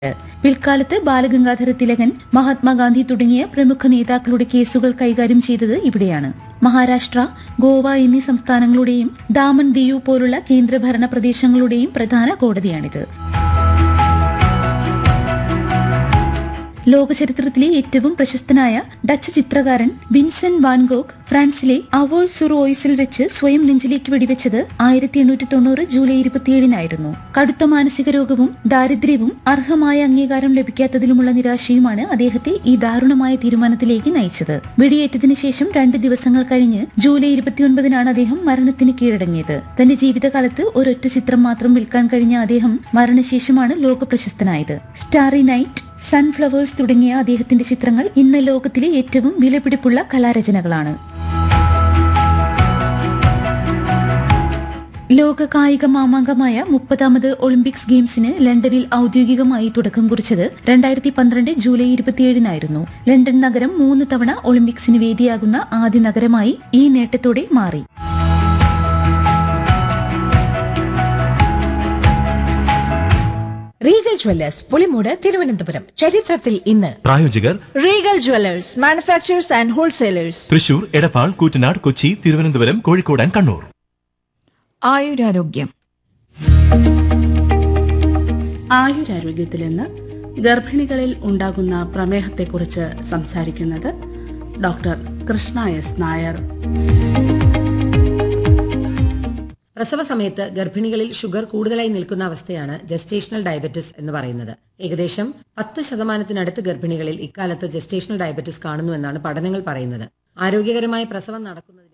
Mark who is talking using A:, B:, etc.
A: പിൽക്കാലത്ത് ബാലഗംഗാധര തിലകൻ മഹാത്മാഗാന്ധി തുടങ്ങിയ പ്രമുഖ നേതാക്കളുടെ കേസുകൾ കൈകാര്യം ചെയ്തത് ഇവിടെയാണ് മഹാരാഷ്ട്ര ഗോവ എന്നീ സംസ്ഥാനങ്ങളുടെയും ദാമൻ ദിയു പോലുള്ള കേന്ദ്രഭരണ പ്രദേശങ്ങളുടെയും പ്രധാന കോടതിയാണിത് ലോകചരിത്രത്തിലെ ഏറ്റവും പ്രശസ്തനായ ഡച്ച് ചിത്രകാരൻ വിൻസെൻ വാൻഗോഗ് ഫ്രാൻസിലെ അവർ സുർ ഓയിസിൽ വെച്ച് സ്വയം നെഞ്ചിലേക്ക് വെടിവെച്ചത് ആയിരത്തി എണ്ണൂറ്റി തൊണ്ണൂറ് ജൂലൈ ഇരുപത്തിയേഴിനായിരുന്നു കടുത്ത മാനസിക രോഗവും ദാരിദ്ര്യവും അർഹമായ അംഗീകാരം ലഭിക്കാത്തതിലുമുള്ള നിരാശയുമാണ് അദ്ദേഹത്തെ ഈ ദാരുണമായ തീരുമാനത്തിലേക്ക് നയിച്ചത് വെടിയേറ്റതിനു ശേഷം രണ്ട് ദിവസങ്ങൾ കഴിഞ്ഞ് ജൂലൈ ഇരുപത്തിയൊൻപതിനാണ് അദ്ദേഹം മരണത്തിന് കീഴടങ്ങിയത് തന്റെ ജീവിതകാലത്ത് ഒരൊറ്റ ചിത്രം മാത്രം വിൽക്കാൻ കഴിഞ്ഞ അദ്ദേഹം മരണശേഷമാണ് ലോക പ്രശസ്തനായത് സ്റ്റാറി നൈറ്റ് സൺഫ്ലവേഴ്സ് തുടങ്ങിയ അദ്ദേഹത്തിന്റെ ചിത്രങ്ങൾ ഇന്ന് ലോകത്തിലെ ഏറ്റവും വിലപിടിപ്പുള്ള കലാരചനകളാണ് ലോക കായിക മാമാങ്കമായ മുപ്പതാമത് ഒളിമ്പിക്സ് ഗെയിംസിന് ലണ്ടനിൽ ഔദ്യോഗികമായി തുടക്കം കുറിച്ചത് രണ്ടായിരത്തി പന്ത്രണ്ട് ജൂലൈ ഇരുപത്തിയേഴിനായിരുന്നു ലണ്ടൻ നഗരം മൂന്ന് തവണ ഒളിമ്പിക്സിന് വേദിയാകുന്ന ആദ്യ നഗരമായി ഈ നേട്ടത്തോടെ മാറി
B: റീഗൽ ജ്വല്ലേഴ്സ് പുളിമൂട് തിരുവനന്തപുരം ചരിത്രത്തിൽ ഇന്ന്
C: പ്രായോജകർ
D: Regal Jewelers, manufacturers and wholesalers.
C: Thrissur Edappal Koottanad Kochi Thiruvananthapuram Kozhikode and Kannur
D: ആയുരാരോഗ്യം
E: ആയുരാരോഗ്യത്തിൽ നിന്ന് ഗർഭിണികളിൽ ഉണ്ടാകുന്ന പ്രമേഹത്തെക്കുറിച്ച് സംസാരിക്കുന്നത് ഡോക്ടർ കൃഷ്ണ എസ് നായർ
F: പ്രസവ സമയത്ത് ഗർഭിണികളിൽ ഷുഗർ കൂടുതലായി നിൽക്കുന്ന അവസ്ഥയാണ് ജസ്റ്റേഷണൽ ഡയബറ്റിസ് എന്ന് പറയുന്നത് ഏകദേശം പത്ത് ശതമാനത്തിനടുത്ത് ഗർഭിണികളിൽ ഇക്കാലത്ത് ജസ്റ്റേഷണൽ ഡയബറ്റിസ് കാണുന്നു എന്നാണ് പഠനങ്ങൾ പറയുന്നത് ആരോഗ്യകരമായ പ്രസവം നടക്കുന്നതിന്